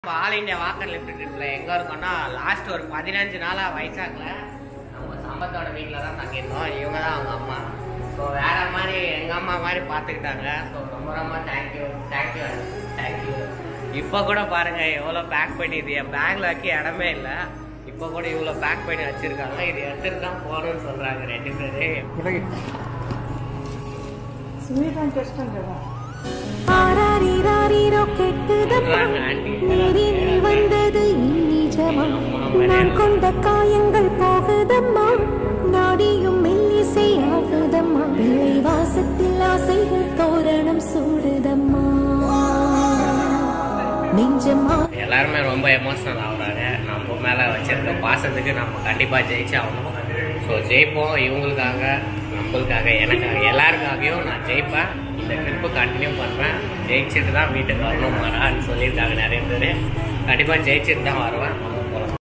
நம்ம all India walker lift ட்ரிப்ல எங்க இருக்கோம்னா லாஸ்ட் ஒரு பதினஞ்சு நாளா வைசாக்ல நம்ம சம்பத்தோட வீட்டில் தான் தங்கியிருந்தோம் இவங்க தான் அவங்க அம்மா ஸோ வேற மாதிரி எங்க அம்மா மாதிரி பார்த்துக்கிட்டாங்க ஸோ ரொம்ப ரொம்ப தேங்க்யூ தேங்க்யூ தேங்க்யூ இப்போ கூட பாருங்க எவ்வளோ பேக் பண்ணி இது என் பேக்ல வைக்க இடமே இல்லை இப்போ கூட இவ்வளோ பேக் பண்ணி வச்சிருக்காங்க இது எடுத்துட்டு தான் போகணும்னு சொல்றாங்க ரெண்டு பேரும் స్వీట్ అంటే ఇష్టం కదా ஆராரிராரிரோ கெட்டுதம்மா நீரினில் வந்தது இந்நிஜமா நான் கொண்ட காயங்கள் போகுதம்மா நாடியும் மெல்லிசை ஆகுதம்மா பிள்ளை வாசத்தில் ஆசைகள் தோரணம் சூடுதம்மா நெஞ்சமா எல்லாருமே ரொம்ப எமோஷனல் ஆகுறாங்க நம்ம மேலே வச்சிருக்க பாசத்துக்கு நம்ம கண்டிப்பாக ஜெயிச்சாகணும் ஸோ ஜெயிப்போம் இவங்களுக்காக நம்மளுக்காக எனக்காக எல்லாருக்காகவும் நான் ஜெயிப்பேன் இந்த ட்ரிப்பு கண்டினியூ பண்ணுவேன் ஜெயிச்சுட்டு தான் வீட்டுக்கு வரணும் மரான்னு சொல்லியிருக்காங்க நிறைய பேர் கண்டிப்பாக ஜெயிச்சுட்டு தான் வருவேன்